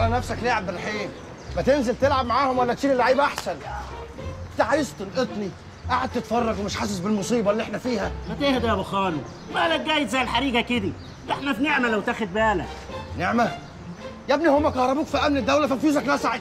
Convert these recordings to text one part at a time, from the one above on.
على نفسك ليه يا عبد الرحيم ما تنزل تلعب معاهم ولا تشيل اللعيبه احسن انت عايز تلقطني قاعد تتفرج ومش حاسس بالمصيبه اللي احنا فيها ما تهدى يا ابو خالو مالك جاي زي الحريقه كده ده احنا في نعمه لو تاخد بالك نعمه يا ابني هم كهربوك في امن الدوله ففيوزك لسعت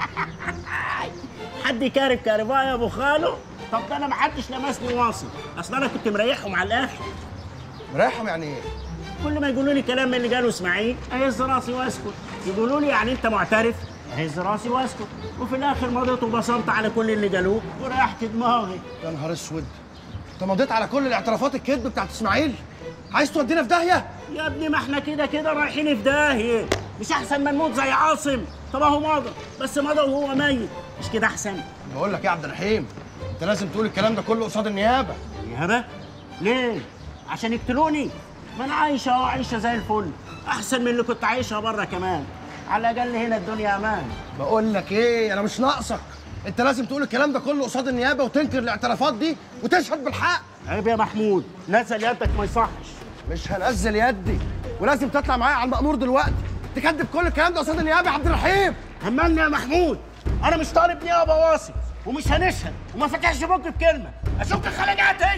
حد يكارب كهرباء يا ابو خالو طب ده انا ما حدش لمسني واصل اصل انا كنت مريحهم على الاخر مريحهم يعني ايه كل ما يقولوا لي كلام من اللي قاله اسماعيل اهز راسي واسكت يقولوا لي يعني انت معترف اهز راسي واسكت وفي الاخر مضيت وبصمت على كل اللي قالوه وريحت دماغي يا نهار اسود انت مضيت على كل الاعترافات الكذب بتاعت اسماعيل عايز تودينا في داهيه يا ابني ما احنا كده كده رايحين في داهيه مش احسن ما نموت زي عاصم طب اهو مضى بس مضى وهو ميت مش كده احسن بقول لك يا عبد الرحيم انت لازم تقول الكلام ده كله قصاد النيابه نيابه ليه عشان يقتلوني ما انا عايشه اهو عايشه زي الفل احسن من اللي كنت عايشها بره كمان على الاقل هنا الدنيا امان بقول لك ايه انا مش ناقصك انت لازم تقول الكلام ده كله قصاد النيابه وتنكر الاعترافات دي وتشهد بالحق عيب يا محمود نزل يدك ما يصحش مش هنزل يدي ولازم تطلع معايا على المأمور دلوقتي تكذب كل الكلام ده قصاد النيابه يا عبد الرحيم همني يا محمود انا مش طالب نيابه واصل ومش هنشهد وما فتحش بوك بكلمه اشوفك خلجاتي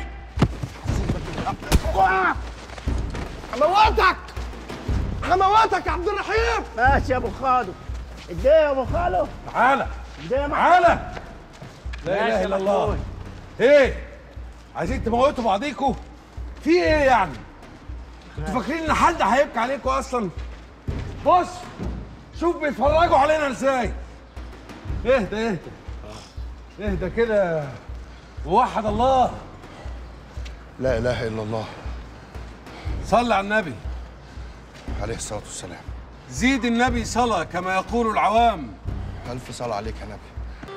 هموتك هموتك يا عبد الرحيم ماشي يا ابو خالو اديه يا ابو خالو تعالى اديه يا محمود تعالى لا ماشي اله يا الا الله محمود. ايه عايزين تموتوا بعضيكوا في ايه يعني انتوا فاكرين ان حد هيبكي عليكوا اصلا بص شوف بيتفرجوا علينا ازاي اهدى اهدى اهدى كده ووحد الله لا اله الا الله صل على النبي عليه الصلاه والسلام زيد النبي صلاة كما يقول العوام الف صلاه عليك يا نبي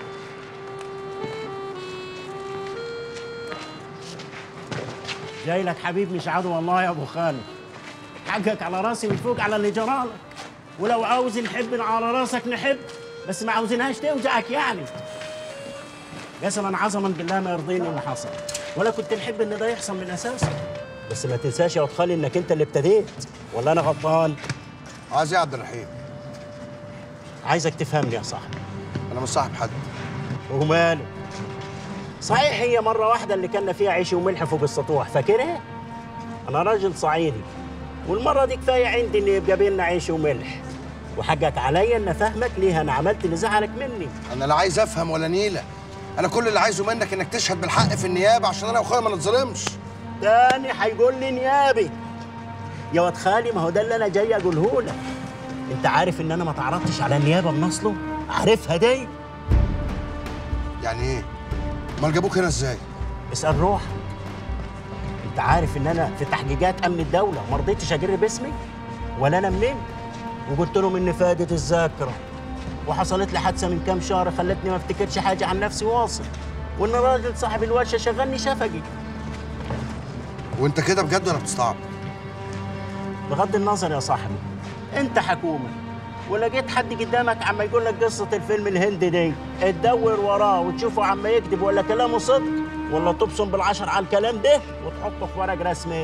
جاي لك حبيب مش عدو والله يا ابو خالو حقك على راسي من فوق على اللي جرالك ولو عاوز نحب على راسك نحب بس ما عاوزينهاش توجعك يعني قسما عظما بالله ما يرضيني اللي حصل ولا كنت نحب ان ده يحصل من اساسه بس ما تنساش يا خالي انك انت اللي ابتديت ولا انا غلطان عايز ايه يا عبد الرحيم عايزك تفهمني يا صاحبي انا مش صاحب حد وماله صحيح هي مرة واحدة اللي كنا فيها عيش وملح فوق السطوح فاكرها؟ أنا راجل صعيدي والمرة دي كفاية عندي إن يبقى بينا عيش وملح وحقك عليا إن أفهمك ليه أنا عملت اللي زعلك مني انا لا عايز افهم ولا نيله انا كل اللي عايزه منك انك تشهد بالحق في النيابه عشان انا واخويا ما نتظلمش تاني هيقول لي نيابي يا واد خالي ما هو ده اللي أنا جاي أقوله لك أنت عارف إن أنا ما تعرضتش على النيابة من أصله؟ عارفها دي؟ يعني ايه امال جابوك هنا ازاي اسأل روحك انت عارف ان انا في تحقيقات امن الدوله ما رضيتش اجر باسمي ولا انا منين وقلت لهم ان فادت الذاكره وحصلت لي حادثه من كام شهر خلتني ما افتكرش حاجه عن نفسي واصل وان الراجل صاحب الورشه شغلني شفقي وانت كده بجد ولا بتستعب بغض النظر يا صاحبي انت حكومه ولقيت حد قدامك عم يقول لك قصه الفيلم الهندي دي تدور وراه وتشوفه عم يكذب ولا كلامه صدق ولا تبصم بالعشر على الكلام ده وتحطه في ورق رسمي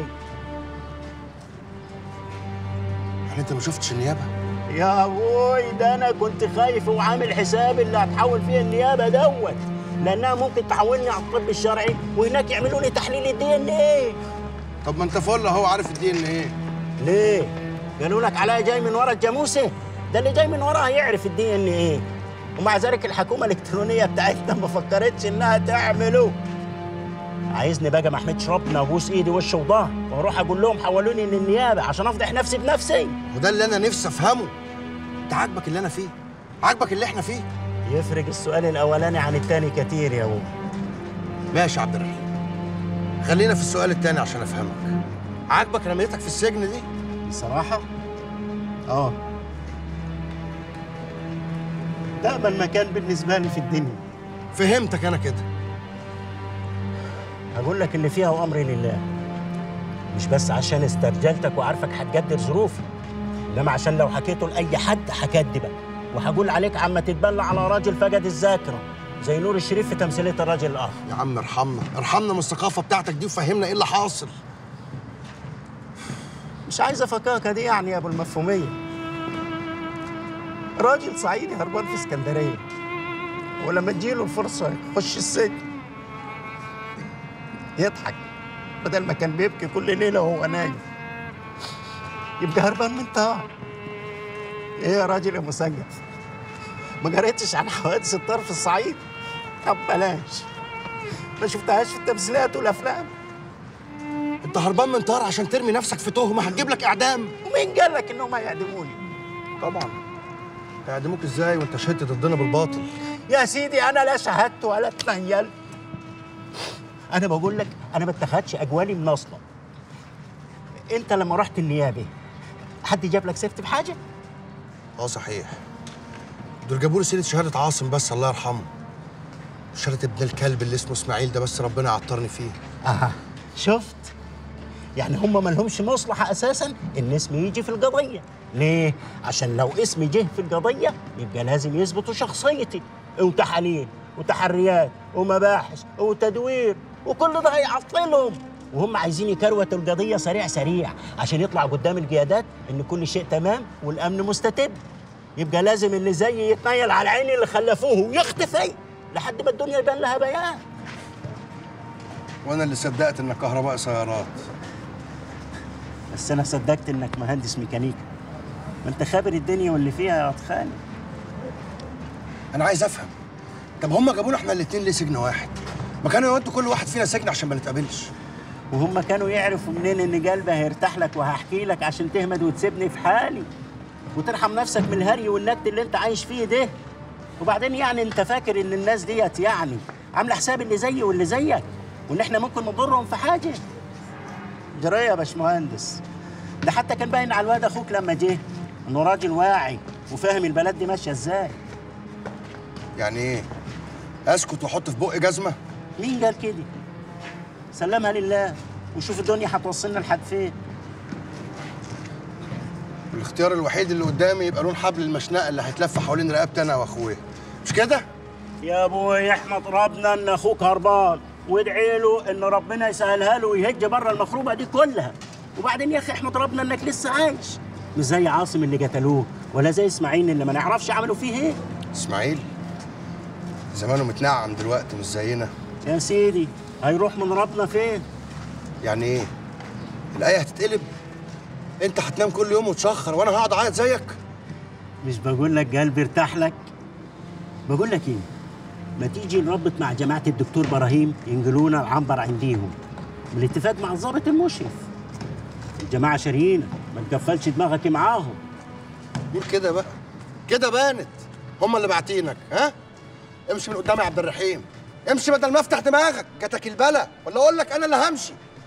يعني انت ما شفتش النيابه يا ابوي ده انا كنت خايف وعامل حساب اللي هتحول فيه النيابه دوت لانها ممكن تحولني على الطب الشرعي وهناك يعملوا لي تحليل الدي ان ايه طب ما انت فل اهو عارف الدي ان ايه ليه؟ قالوا لك عليا جاي من ورا الجاموسه ده اللي جاي من وراها يعرف الدي ان ايه ومع ذلك الحكومه الالكترونيه بتاعتنا ما فكرتش انها تعمله عايزني بقى ما احمدش ربنا وابوس ايدي وش وظهر واروح اقول لهم حولوني للنيابه عشان افضح نفسي بنفسي وده اللي انا نفسي افهمه انت عاجبك اللي انا فيه عاجبك اللي احنا فيه يفرق السؤال الاولاني عن الثاني كتير يا ابو ماشي يا عبد الرحيم خلينا في السؤال التاني عشان افهمك عاجبك رميتك في السجن دي بصراحه اه ده أجمل مكان بالنسبه لي في الدنيا فهمتك انا كده هقول لك اللي فيها وامري لله مش بس عشان استرجلتك وعارفك هتقدر ظروفي انما عشان لو حكيته لاي حد هكدبك وهقول عليك عم تتبلى على راجل فقد الذاكره زي نور الشريف في تمثيليه الراجل الاخر يا عم ارحمنا ارحمنا من الثقافه بتاعتك دي وفهمنا ايه اللي حاصل مش عايز افكاكه دي يعني يا ابو المفهوميه راجل صعيدي هربان في اسكندريه ولما تجيله الفرصه يخش السجن يضحك بدل ما كان بيبكي كل ليله وهو نايم يبقى هربان من طار ايه يا راجل يا مسجف ما قريتش عن حوادث الطار في الصعيد طب بلاش ما شفتهاش في التمثيلات والافلام انت هربان من طار عشان ترمي نفسك في تهمه هتجيب لك اعدام ومين قال لك انهم هيعدموني طبعا هيعدموك ازاي وانت شهدت ضدنا بالباطل يا سيدي انا لا شهدت ولا اتنيلت انا بقول لك انا ما اتخذتش اجوالي من اصلا انت لما رحت النيابه حد جاب لك سيفت بحاجه اه صحيح دول جابوا لي سيره شهاده عاصم بس الله يرحمه شهاده ابن الكلب اللي اسمه اسماعيل ده بس ربنا يعطرني فيه اها شفت يعني هم ما لهمش مصلحه اساسا ان اسمي يجي في القضيه ليه عشان لو اسمي جه في القضيه يبقى لازم يثبتوا شخصيتي وتحاليل وتحريات ومباحث وتدوير وكل ده هيعطلهم وهم عايزين يكروتوا القضيه سريع سريع عشان يطلع قدام القيادات ان كل شيء تمام والامن مستتب يبقى لازم اللي زيي يتنيل على العين اللي خلفوه ويختفي لحد ما الدنيا يبان لها بيان وانا اللي صدقت انك كهرباء سيارات بس انا صدقت انك مهندس ميكانيكا ما انت خابر الدنيا واللي فيها يا خالد انا عايز افهم طب هم جابونا احنا الاتنين ليه سجن واحد ما كانوا يودوا كل واحد فينا سجن عشان ما نتقابلش وهم كانوا يعرفوا منين ان قلبي هيرتاح لك وهحكي لك عشان تهمد وتسيبني في حالي وترحم نفسك من الهري والنكد اللي انت عايش فيه ده وبعدين يعني انت فاكر ان الناس ديت يعني عامله حساب اللي زيي واللي زيك وان احنا ممكن نضرهم في حاجه جرايه يا باشمهندس ده حتى كان باين على الواد اخوك لما جه انه راجل واعي وفاهم البلد دي ماشيه ازاي يعني ايه اسكت واحط في بقي جزمه مين قال كده سلمها لله وشوف الدنيا هتوصلنا لحد فين الاختيار الوحيد اللي قدامي يبقى لون حبل المشنقه اللي هيتلف حوالين رقبتي انا واخويا مش كده يا ابوي احمد ربنا ان اخوك هربان وادعي له ان ربنا يسهلها له ويهج بره المخروبه دي كلها وبعدين يا اخي احمد ربنا انك لسه عايش مش زي عاصم اللي قتلوه ولا زي اسماعيل اللي ما نعرفش عملوا فيه ايه اسماعيل زمانه متنعم دلوقتي مش زينا يا سيدي هيروح من ربنا فين يعني ايه الايه هتتقلب انت هتنام كل يوم وتشخر وانا هقعد اعيط زيك مش بقول لك قلبي ارتاح لك بقول لك ايه ما تيجي نربط مع جماعه الدكتور ابراهيم ينقلونا العنبر عنديهم بالاتفاق مع الضابط المشرف الجماعه شاريينك ما تقفلش دماغك معاهم قول كده بقى كده بانت هم اللي باعتينك ها امشي من قدامي يا عبد الرحيم امشي بدل ما افتح دماغك جاتك البلا ولا اقول لك انا اللي همشي